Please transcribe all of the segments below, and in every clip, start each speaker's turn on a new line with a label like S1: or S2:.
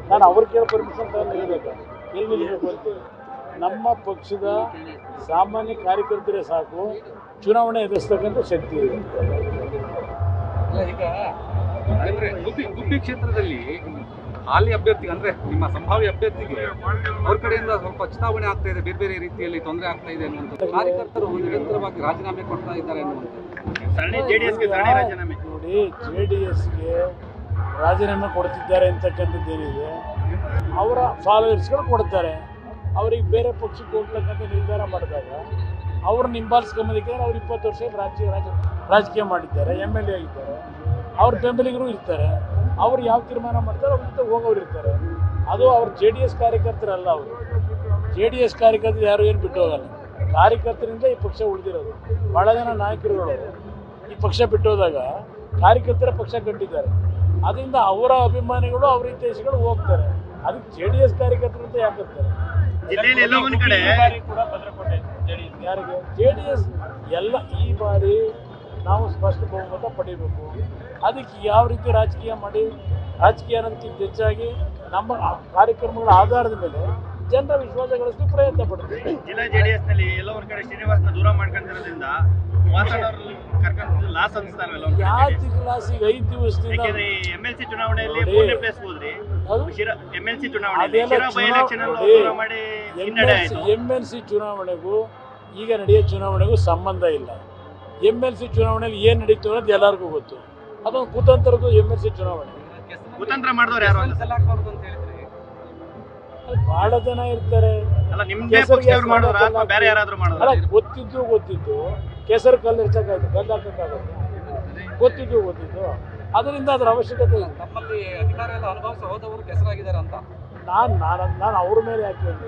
S1: ನಾನು ಅವ್ರ ಕೇಳೋ ಪರ್ಮಿಷನ್ ತಗೊಂಡು ನಿಲ್ಲಬೇಕು ಎಲ್ಲಿ ನಿಲ್ಲಬೇಕು ಅಂತ ನಮ್ಮ ಪಕ್ಷದ ಸಾಮಾನ್ಯ ಕಾರ್ಯಕರ್ತರೇ ಸಾಕು ಚುನಾವಣೆ ಎದುರಿಸ್ತಕ್ಕಂಥ ಶಕ್ತಿ ಇದೆ
S2: ಅಲ್ಲ, ಈಗ ಅಂದ್ರೆ ಗುಬ್ಬಿ ಗುಬ್ಬಿ ಕ್ಷೇತ್ರದಲ್ಲಿ ಹಾಲಿ ಅಭ್ಯರ್ಥಿಗೆ ಅಂದ್ರೆ ನಿಮ್ಮ ಸಂಭಾವ್ಯ ಅಭ್ಯರ್ಥಿಗೆ ಅವ್ರ ಕಡೆಯಿಂದ ಸ್ವಲ್ಪ ಚುನಾವಣೆ ಆಗ್ತಾ ಇದೆ ಬೇರೆ ಬೇರೆ ರೀತಿಯಲ್ಲಿ ತೊಂದರೆ ಆಗ್ತಾ ಇದೆ ಅನ್ನುವಂಥದ್ದು ಕಾರ್ಯಕರ್ತರು ನಿರಂತರವಾಗಿ ರಾಜೀನಾಮೆ ಕೊಡ್ತಾ ಇದ್ದಾರೆ ಅನ್ನುವಂಥದ್ದು
S3: ಸರಣಿ ಜೆಡಿಎಸ್ಗೆ ಸರಣಿ ರಾಜೀನಾಮೆ
S1: ನೋಡಿ ಜೆ ಡಿ ಎಸ್ಗೆ ರಾಜೀನಾಮೆ ಕೊಡ್ತಿದ್ದಾರೆ ಅಂತಕ್ಕಂಥದ್ದು ಏನಿದೆ ಅವರ ಫಾಲೋವರ್ಸ್ಗಳು ಕೊಡ್ತಾರೆ ಅವ್ರಿಗೆ ಬೇರೆ ಪಕ್ಷಕ್ಕೆ ಹೋಗ್ತಕ್ಕಂಥ ನಿರ್ಧಾರ ಮಾಡಿದಾಗ ಅವ್ರನ್ನ ಹಿಂಬಾಲಿಸ್ಕೊಂಬದಕ್ಕೆ ಅವ್ರು ಇಪ್ಪತ್ತು ವರ್ಷ ರಾಜಕೀಯ ರಾಜ ರಾಜಕೀಯ ಮಾಡಿದ್ದಾರೆ ಎಮ್ ಎಲ್ ಎ ಆಗಿದ್ದಾರೆ ಅವ್ರ ಬೆಂಬಲಿಗರು ಇರ್ತಾರೆ ಅವ್ರು ಯಾವ ತೀರ್ಮಾನ ಮಾಡ್ತಾರೆ ಅವ್ರ ಜೊತೆ ಹೋಗೋರು ಇರ್ತಾರೆ ಅದು ಅವ್ರ ಜೆ ಡಿ ಎಸ್ ಕಾರ್ಯಕರ್ತರಲ್ಲ ಅವರು ಜೆ ಡಿ ಎಸ್ ಕಾರ್ಯಕರ್ತರು ಯಾರು ಏನು ಬಿಟ್ಟು ಹೋಗಲ್ಲ ಕಾರ್ಯಕರ್ತರಿಂದ ಈ ಪಕ್ಷ ಉಳಿದಿರೋದು ಭಾಳ ಜನ ನಾಯಕರುಗಳು ಈ ಪಕ್ಷ ಬಿಟ್ಟೋದಾಗ ಕಾರ್ಯಕರ್ತರ ಪಕ್ಷ ಕಟ್ಟಿದ್ದಾರೆ ಅದರಿಂದ ಅವರ ಅಭಿಮಾನಿಗಳು ಅವರ ಹಿತೈಷಿಗಳು ಹೋಗ್ತಾರೆ ಅದಕ್ಕೆ ಜೆ ಡಿ ಎಸ್ ಕಾರ್ಯಕರ್ತರು ಅಂತ ಯಾಕಂತಾರೆ
S3: ಜಿಲ್ಲೆಯಲ್ಲಿ ಎಲ್ಲ ಒಂದ್ ಕಡೆ
S1: ಯಾರಿಗೆ ಜೆ ಡಿ ಎಸ್ ಎಲ್ಲ ಈ ಬಾರಿ ನಾವು ಸ್ಪಷ್ಟ ಬಹುಮತ ಪಡಿಬೇಕು ಅದಕ್ಕೆ ಯಾವ ರೀತಿ ರಾಜಕೀಯ ಮಾಡಿ ರಾಜಕೀಯ ಅನ್ನೋದಕ್ಕಿಂತ ಹೆಚ್ಚಾಗಿ ನಮ್ಮ ಕಾರ್ಯಕ್ರಮಗಳ ಆಧಾರದ ಮೇಲೆ ಜನರ ವಿಶ್ವಾಸ ಗಳಿಸಲು ಪ್ರಯತ್ನ ಪಡ್ತೀವಿ
S3: ಜಿಲ್ಲಾ ಜೆಡಿಎಸ್ ನಲ್ಲಿ ಎಲ್ಲ ಒಂದ್ ಕಡೆ ಶ್ರೀನಿವಾಸನ ದೂರ ಮಾಡ್ಕೊಂಡಿರೋದ್ರಿಂದ ವಾಸಣ್ಣ ಅವ್ರು ಕರ್ಕೊಂಡು ಲಾಸ್ ಅನ್ಸ್ತಾನೆ ಎಲ್ಲ ಒಂದ್ ಕಡೆ
S1: ಯಾಕೆ ಕ್ಲಾಸ್ ಈಗ ಐದು ದಿವಸದಿಂದ
S3: ಯಾಕೆಂದ್ರೆ ಎಂ ಎಲ್ ಸಿ ಚುನಾವಣೆಯಲ್ಲಿ
S1: ನೋಡಿ.
S3: ಮೂರನೇ ಪ್ಲೇಸ್ ಹೋದ್ರಿ
S1: ಅದು
S3: ಎಂ ಎಲ್ ಸಿ ಚುನಾವಣೆಯಲ್ಲಿ
S1: ಅದೆಲ್ಲ
S3: ಶಿರಾ ಬೈ ಎಲೆಕ್ಷನ್
S1: ಚುನಾವಣೆ
S3: ದೂರ ಮಾಡಿ ಹಿನ್ನಡೆ ಆಯ್ತು
S1: ಎಮ್ ಎಲ್ ಸಿ ಚುನಾವಣೆಗೂ ಈಗ ನಡೆಯೋ ಚುನಾವಣೆಗೂ ಸಂಬಂಧ ಇಲ್ಲ ಎಮ್ ಎಲ್ ಸಿ ಚುನಾವಣೆಯಲ್ಲಿ ಏನು ನಡೀತು ಅನ್ನೋದು ಎಲ್ಲರಿಗೂ ಗೊತ್ತು ಅದೊಂದು ಕುತಂತ್ರದ್ದು ಎಮ್ ಎಲ್ ಸಿ ಚುನಾವಣೆ
S3: ಕುತಂತ್ರ ಮಾಡಿದವ್ರು ಯಾರು ಅಂತ
S2: ಹಾಕ್ಬಾರ್ದು ಅಂತ ಹೇಳಿದ್ರೆ
S1: ಅಲ್ಲಿ ಬಹಳ ಜನ ಇರ್ತಾರೆ
S3: ಅಲ್ಲ ನಿಮ್ದೇ
S1: ಕೇಸರಿ
S3: ಪಕ್ಷದವ್ರು
S1: ಗ್ಯಾಸ್
S3: ಮಾಡೋದ್ರ ಅಥವಾ
S1: ಮಾಡೋದಲ್ಲ.
S3: ಬೇರೆ ಯಾರಾದ್ರೂ
S1: ಅಲ್ಲ
S3: ಮಾಡೋದ್ರ
S1: ಗೊತ್ತಿದ್ದು ಗೊತ್ತಿದ್ದು ಕೆಸರು ಕಲ್ಲು ಇರ್ಸಕ್ಕಾಯ್ತು ಕಲ್ಲು ಹಾಕಕ್ಕಾಗತ್ತೆ ಗೊತ್ತಿದ್ದು ಗೊತ್ತಿದ್ದು ಅದರಿಂದ ಅದ್ರ ಅವಶ್ಯಕತೆ ಇಲ್ಲ
S2: ತಮ್ಮಲ್ಲಿ ಅಧಿಕಾರ ಎಲ್ಲ ಅನುಭವಿಸಿ ಹೋದವರು ಕೆಸರಾಗಿದ್ದಾರೆ ಅಂತ
S1: ನಾನು ನಾನು ನಾನು ಅವ್ರ ಮೇಲೆ ಯಾಕೆ ಹೇಳಿದೆ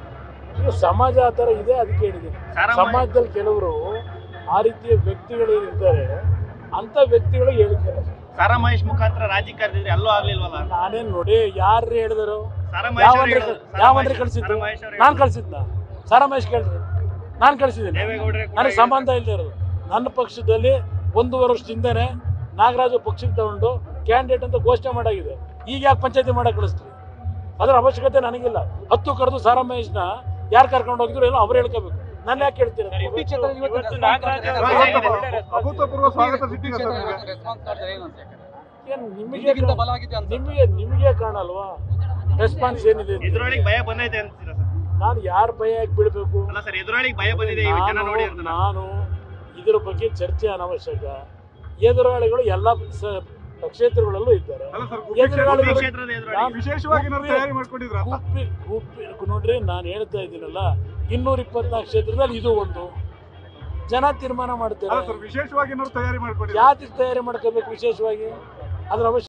S1: ಈಗ ಸಮಾಜ ಆ ಥರ ಇದೆ ಅದಕ್ಕೆ ಹೇಳಿದ್ದೀನಿ
S3: ಸಾರಾಮಯ-
S1: ಸಮಾಜದಲ್ಲಿ ಕೆಲವರು ಆ ರೀತಿಯ ವ್ಯಕ್ತಿಗಳು ಇದ್ದಾರೆ ಅಂತ ವ್ಯಕ್ತಿಗಳಿಗೆ ಹೇಳಿದ್ದಾರೆ
S3: ಸಾರಾ ಮಹೇಶ್ ಮುಖಾಂತರ ರಾಜ್ಯಕ್ಕೆ ಕರೆದಿದ್ರೆ ಅಲ್ಲೂ ಆಗ್ಲಿಲ್ವಲ್ಲ
S1: ನಾನೇನು ನೋಡಿ ಯಾರು ಹೇಳಿದರು
S3: ಸಾರಾ ಮಹೇಶ್ ಅವ್ರು
S1: ಯಾವಂದ್ರೆ
S3: ಹೇಳಿದ್ರು. ಸಾರಾ
S1: ಯಾವಂದ್ರೆ
S3: ಮಹೇಶ್-
S1: ಕಳಿಸಿದ್ದು
S3: ಸಾರಾ ಮಹೇಶ್ ಅವ್ರು
S1: ನಾನು ಕಳಿಸಿದ್ನ ಸಾರಾ ಮಹೇಶ್ ಕೇಳಿದ್ರಿ ನಾನು ಕಳಿಸಿದ್ದೀನಿ
S3: ದೇವೇಗೌಡರೇ ಕೂಡ
S1: ನನಗೆ ಸಂಬಂಧ ಇಲ್ಲದೆ ಇರೋದು ನನ್ನ ಪಕ್ಷದಲ್ಲಿ ಒಂದೂವರೆ ವರ್ಷದಿಂದನೇ ನಾಗರಾಜು ಪಕ್ಷಕ್ಕೆ ತಗೊಂಡು ಕ್ಯಾಂಡಿಡೇಟ್ ಅಂತ ಘೋಷಣೆ ಮಾಡಾಗಿದೆ ಈಗ ಯಾಕೆ ಪಂಚಾಯತಿ ಮಾಡಕ್ಕೆ ಕಳಿಸ್ತೀವಿ ಅದರ ಅವಶ್ಯಕತೆ ನನಗಿಲ್ಲ ಹತ್ತು ಕರೆದು ಸಾರಾ ಮಹೇಶ್ನ ಯಾರು ಕರ್ಕೊಂಡು ಹೋಗಿದ್ರು ಏನೋ ಅವ್ರು ಹೇಳ್ಕೋಬೇಕು ನಾನು ಯಾಕೆ ಹೇಳ್ತೀನಿ
S2: ಗುಬ್ಬಿ ಕ್ಷೇತ್ರದಲ್ಲಿ ಇವತ್ತು
S3: ಇವತ್ತು
S2: response
S3: ನಾಗರಾಜ
S2: ಮಾಡ್ತಾರೆ.
S3: ಒಳ್ಳೆ
S4: ಅಭೂತಪೂರ್ವ ಸ್ವಾಗತ
S2: ಗುಬ್ಬಿ
S4: ಸಿಕ್ಕಿದೆ ಸರ್
S2: ಕ್ಷೇತ್ರದಲ್ಲಿ
S4: ನಿಮಗೆ.
S2: response ಮಾಡ್ತಾರೆ ಏನು ಅಂತ
S1: ಏನು ನಿಮಗೆ
S2: ಹಿಂದಿಗಿಂತ ಬಲ ಆಗಿದೆ ಅಂತ
S1: ನಿಮಗೆ ನಿಮಗೆ ಕಾಣಲ್ವಾ ರೆಸ್ಪಾನ್ಸ್ ಏನಿದೆ ಅಂತ?
S3: ಎದುರೊಳಗೆ ಭಯ ಬಂದೈತೆ ಅಂತೀರಾ ಸರ್
S1: ನಾನು ಯಾರ ಭಯ ಯಾಕೆ ಬೀಳ್ಬೇಕು
S3: ಅಲ್ಲ ಸರ್ ಎದುರೊಳಗೆ ಭಯ ಬಂದಿದೆ ಈ ಜನ ನೋಡಿ
S1: ನಾನು
S3: ಅಂತ
S1: ನಾನು ಇದ್ರ ಬಗ್ಗೆ ಚರ್ಚೆ ಅನವಶ್ಯಕ ಎದುರಾಳಿಗಳು ಎಲ್ಲ ಸ- ಕ್ಷೇತ್ರಗಳಲ್ಲೂ ಇದ್ದಾರೆ
S4: ಅಲ್ಲ ಸರ್ ಗುಬ್ಬಿ
S1: ಎದುರಾಳಿಗಳು-
S3: ಗುಬ್ಬಿ ಕ್ಷೇತ್ರದ ಎದುರಾಳಿ
S1: ನಾನು
S4: ವಿಶೇಷವಾಗಿ ಏನಾದ್ರು
S1: ಗುಬ್ಬಿ-
S4: ತಯಾರಿ ಮಾಡ್ಕೊಂಡಿದ್ರ ಅಂತ
S1: ಗುಬ್ಬಿ ಗುಬ್ಬಿ ನೋಡ್ರಿ ನಾನು ಹೇಳ್ತಾ ಇದ್ದೀನಲ್ಲ ಇನ್ನೂರ ಇಪ್ಪತ್ನಾಲ್ಕು ಕ್ಷೇತ್ರದಲ್ಲಿ ಇದು ಒಂದು ಜನ ತೀರ್ಮಾನ
S4: ಅಲ್ಲ
S1: ಮಾಡ್ತಾರೆ
S4: ಸರ್ ವಿಶೇಷವಾಗಿ ಏನಾದ್ರು ತಯಾರಿ ಮಾಡ್ಕೊಂಡಿದ್ರ
S1: ಯಾತಿಗೆ ತಯಾರಿ ಮಾಡ್ಕೋಬೇಕು ವಿಶೇಷವಾಗಿ ಅದ್ರ ಅವಶ್ಯ